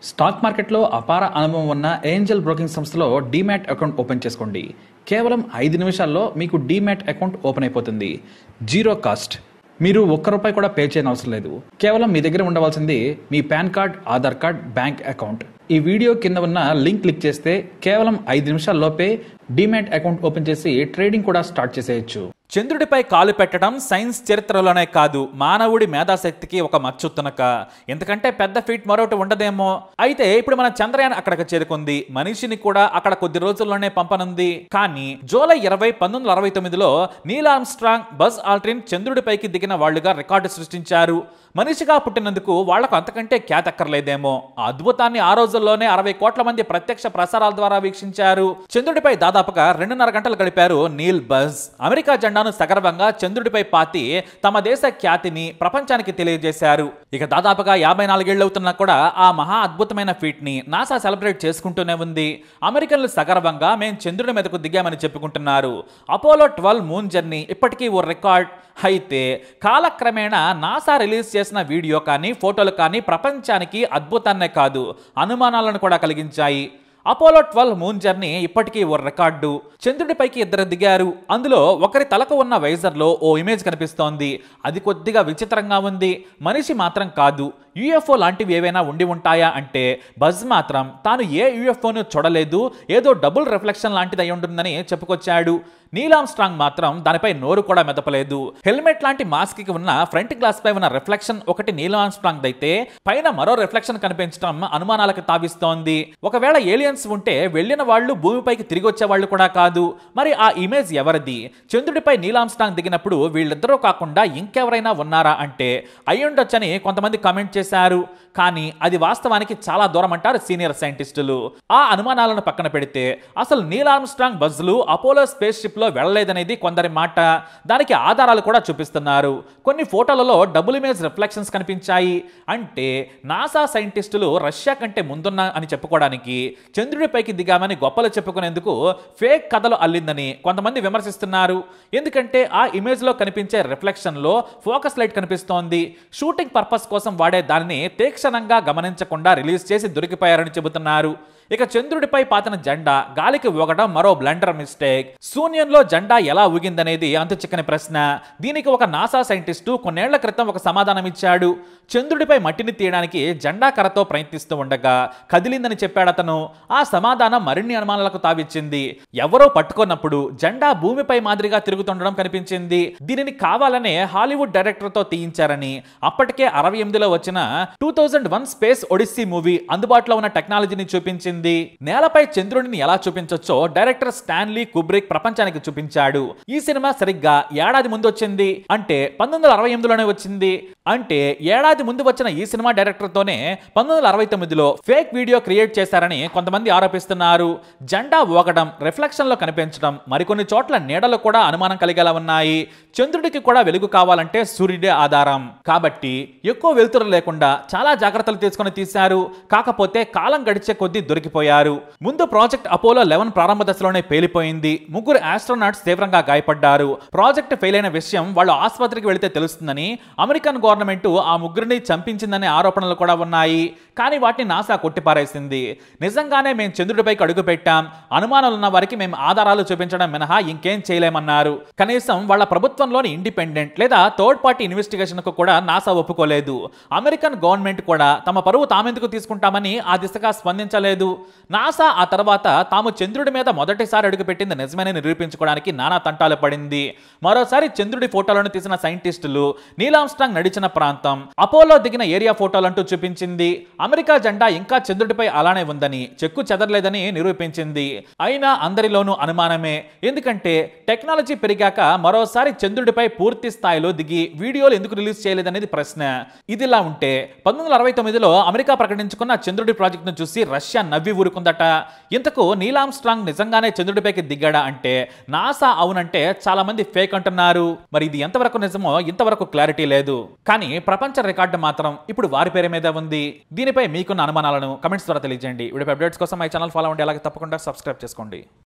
stock మార్కెట్లో అపార అనుభవం ఉన్న ఏంజల్ బ్రోకింగ్ సంస్థలో డీమ్యాట్ అకౌంట్ ఓపెన్ చేసుకోండి కేవలం ఐదు నిమిషాల్లో మీకు డీమ్యాట్ అకౌంట్ ఓపెన్ అయిపోతుంది జీరో కాస్ట్ మీరు ఒక్క రూపాయి కూడా పే చేయని అవసరం లేదు కేవలం మీ దగ్గర ఉండవలసింది మీ pan card Aadhaar card bank account ఈ వీడియో కింద ఉన్న లింక్ క్లిక్ చేస్తే కేవలం ఐదు నిమిషాల్లోపే డీమ్యాట్ అకౌంట్ ఓపెన్ చేసి ట్రేడింగ్ కూడా స్టార్ట్ చేసేయచ్చు చంద్రుడిపై కాలు పెట్టడం సైన్స్ చరిత్రలోనే కాదు మానవుడి మేధాశక్తికి ఒక మచ్చుతునక ఎందుకంటే పెద్ద ఫీట్ మరొకటి ఉండదేమో అయితే ఇప్పుడు మన చంద్రయాన్ అక్కడికి చేరుకుంది మనిషిని కూడా అక్కడ కొద్ది రోజుల్లోనే పంపనుంది కానీ జూలై ఇరవై పంతొమ్మిది వందల అరవై తొమ్మిదిలో నీల్ ఆర్మ్స్ట్రాంగ్ బజ్ ఆల్ట్రిన్ చంద్రుడిపైకి దిగిన వాళ్లుగా రికార్డు సృష్టించారు మనిషిగా పుట్టినందుకు వాళ్లకు అంతకంటే ఖ్యాతక్కర్లేదేమో ఆ అద్భుతాన్ని ఆ రోజుల్లోనే అరవై కోట్ల మంది ప్రత్యక్ష ప్రసారాల ద్వారా వీక్షించారు చంద్రుడిపై దాదాపుగా రెండున్నర గంటలు గడిపారు నీల్ బజ్ అమెరికా జెండాను సగర్వంగా చంద్రుడిపై పాతి తమ దేశ ఖ్యాతిని ప్రపంచానికి తెలియజేశారు ఇక దాదాపుగా యాభై నాలుగేళ్లు అవుతున్నా కూడా ఆ మహా అద్భుతమైన ఫీట్ ని నాసా సెలబ్రేట్ చేసుకుంటూనే ఉంది అమెరికన్లు సగర్వంగా మేం చంద్రుడి మీదకు దిగామని చెప్పుకుంటున్నారు అపోలో ట్వెల్వ్ మూన్ జర్నీ ఇప్పటికీ ఓ రికార్డ్ అయితే కాలక్రమేణా నాసా రిలీజ్ చేసిన వీడియో కానీ ఫోటోలు కానీ ప్రపంచానికి అద్భుతాన్నే కాదు అనుమానాలను కూడా కలిగించాయి అపోలో ట్వెల్వ్ మూన్ జర్నీ ఇప్పటికీ ఓ రికార్డు చంద్రుడిపైకి ఇద్దరు దిగారు అందులో ఒకరి తలకు ఉన్న వైజర్లో ఓ ఇమేజ్ కనిపిస్తోంది అది కొద్దిగా విచిత్రంగా ఉంది మనిషి మాత్రం కాదు యుఎఫ్ఓ లాంటివి ఏవైనా ఉండి ఉంటాయా అంటే బజ్ మాత్రం తాను ఏ యుఎఫ్ఓను చూడలేదు ఏదో డబుల్ రిఫ్లెక్షన్ లాంటిది అయి ఉంటుందని చెప్పుకొచ్చాడు నీలామ్ స్ట్రాంగ్ మాత్రం దానిపై నోరు కూడా మెదపలేదు హెల్మెట్ లాంటి మాస్క్ కి ఉన్న ఫ్రంట్ గ్లాస్ పై ఉన్న రిఫ్లెక్షన్ ఒకటి నీలామ్ స్ట్రాంగ్ అయితే పైన మరో రిఫ్లెక్షన్ కనిపించడం అనుమానాలకు తావిస్తోంది ఒకవేళ ఏలియన్స్ ఉంటే వెళ్ళిన వాళ్ళు భూమిపైకి తిరిగి వచ్చే వాళ్ళు కూడా కాదు మరి ఆ ఇమేజ్ ఎవరిది చంద్రుడిపై నీలామ్ స్ట్రాంగ్ దిగినప్పుడు వీళ్ళిద్దరూ కాకుండా ఇంకెవరైనా ఉన్నారా అంటే అయ్యుండొచ్చని కొంతమంది కామెంట్ చేశారు కానీ అది వాస్తవానికి చాలా దూరం అంటారు సీనియర్ సైంటిస్టులు ఆ అనుమానాలను పక్కన పెడితే అసలు నీల్ ఆర్మ్స్ట్రాంగ్ బజ్లు అపోలో స్పేస్ షిప్ లో వెళ్ళలేదనేది కొందరి మాట దానికి ఆధారాలు కూడా చూపిస్తున్నారు కొన్ని ఫోటోలలో డబుల్ ఇమేజ్ రిఫ్లెక్షన్స్ కనిపించాయి అంటే నాసా సైంటిస్టులు రష్యా కంటే ముందున్న అని చెప్పుకోవడానికి చంద్రుడిపైకి దిగామని గొప్పలు చెప్పుకునేందుకు ఫేక్ కథలు అల్లిందని కొంతమంది విమర్శిస్తున్నారు ఎందుకంటే ఆ ఇమేజ్ లో కనిపించే రిఫ్లెక్షన్ లో ఫోకస్ లైట్ కనిపిస్తోంది షూటింగ్ పర్పస్ కోసం వాడే దానిని తీక్షణంగా గమనించకుండా రిలీజ్ చేసి దొరికిపోయారని చెబుతున్నారు ఇక చంద్రుడిపై పాతిన జెండా గాలికి ఊగడం మరో బ్లండర్ మిస్టేక్ శూన్యంలో జెండా ఎలా ఊగిందనేది అంతు చిక్కని ప్రశ్న దీనికి ఒక నాసా సైంటిస్టు కొన్నేళ్ల క్రితం ఒక సమాధానం ఇచ్చాడు చంద్రుడిపై మట్టిని తీయడానికి జెండా కర్రతో ప్రయత్నిస్తూ ఉండగా కదిలిందని చెప్పాడు అతను ఆ సమాధానం మరిన్ని అనుమానాలకు తావిచ్చింది ఎవరో పట్టుకున్నప్పుడు జెండా భూమిపై మాదిరిగా తిరుగుతుండడం కనిపించింది దీనిని కావాలనే హాలీవుడ్ డైరెక్టర్ తో తీయించారని అప్పటికే అరవై ఎనిమిదిలో వచ్చిన two thousand one space odyssey movie అందుబాటులో ఉన్న టెక్నాలజీని చూపించింది నేలపై చంద్రుడిని ఎలా చూపించొచ్చో డైరెక్టర్ స్టాన్లీ కుబ్రిక్ ప్రపంచానికి చూపించాడు ఈ సినిమా సరిగ్గా ఏడాది ముందు వచ్చింది అంటే పంతొమ్మిది వందల అరవై ఎనిమిదిలోనే వచ్చింది అంటే ఏడాది ముందు వచ్చిన ఈ సినిమా డైరెక్టర్ తోనే పంతొమ్మిది వందల అరవై తొమ్మిదిలో ఫేక్ వీడియో క్రియేట్ చేశారని కొంతమంది ఆరోపిస్తున్నారు జెండా ఊగడం రిఫ్లెక్షన్ లో కనిపించడం మరికొన్ని చోట్ల నీడలు కూడా అనుమానం కలిగేలా ఉన్నాయి చంద్రుడికి కూడా వెలుగు కావాలంటే సూర్యుడే ఆధారం కాబట్టి ఎక్కువ వెలుతురు లేకుండా చాలా జాగ్రత్తలు తీసుకొని తీశారు కాకపోతే కాలం గడిచే కొద్దీ దొరికిపోయారు ముందు ప్రాజెక్ట్ అపోలో లెవెన్ ప్రారంభ దశలోనే పేలిపోయింది ముగ్గురు ఆస్ట్రోనాట్స్ తీవ్రంగా గాయపడ్డారు ప్రాజెక్ట్ ఫెయిల్ అయిన విషయం వాళ్ళు ఆసుపత్రికి వెళితే తెలుస్తుందని అమెరికన్ గవర్నమెంట్ ఆ ముగ్గురిని చంపించిందనే ఆరోపణలు కూడా ఉన్నాయి కానీ వాటిని నాసా కొట్టిపారేసింది నిజంగానే మేము చంద్రుడిపైకి అడుగు పెట్టాం అనుమానాలు ఉన్న వారికి మేము ఆధారాలు చూపించడం మినహా ఇంకేం చేయలేమన్నారు కనీసం వాళ్ళ ప్రభుత్వంలోని ఇండిపెండెంట్ లేదా థర్డ్ పార్టీ ఇన్వెస్టిగేషన్ కు కూడా నాసా ఒప్పుకోలేదు అమెరికన్ గవర్నమెంట్ కూడా తమ పరువు తామెందుకు తీసుకుంటామని ఆ దిశగా స్పందించలేదు నాసా ఆ తర్వాత తాము చంద్రుడి మీద మొదటిసారి అడుగుపెట్టింది నిజమని నిరూపించుకోవడానికి నానా తంటాలు పడింది మరోసారి చంద్రుడి ఫోటోలను తీసిన సైంటిస్టులు నీలాంస్ట్రాంగ్ నడిచిన ప్రాంతం అపోలో దిగిన ఏరియా ఫోటోలంటూ చూపించింది అమెరికా జెండా ఇంకా చంద్రుడిపై అలానే ఉందని చెక్కు చెదరలేదని నిరూపించింది అయినా అందరిలోనూ అనుమానమే ఎందుకంటే టెక్నాలజీ పెరిగాక మరోసారి చంద్రుడిపై పూర్తి స్థాయిలో దిగి వీడియోలు ఎందుకు రిలీజ్ చేయలేదనేది ప్రశ్న ఇదిలా ఉంటే పంతొమ్మిది వందల అరవై తొమ్మిదిలో అమెరికా ప్రకటించుకున్న చంద్రుడి ప్రాజెక్టును చూసి రష్యా నవ్వి ఊరుకుందట ఇంతకు నీలామ్ స్ట్రాంగ్ నిజంగానే చంద్రుడిపైకి దిగాడా అంటే నాసా అవునంటే చాలా మంది ఫేక్ అంటున్నారు మరి ఇది ఎంతవరకు నిజమో ఇంతవరకు క్లారిటీ లేదు కానీ ప్రపంచ రికార్డు మాత్రం ఇప్పుడు వారి పేరు మీద ఉంది దీనిపై మీకున్న అనుమానాలను కమెంట్స్ ద్వారా తెలియజేయండి వీడియో అప్డేట్స్ కోసం మై ఛానల్ ఫాలో అవ్వండి అలాగే తప్పకుండా సబ్స్క్రైబ్ చేసుకోండి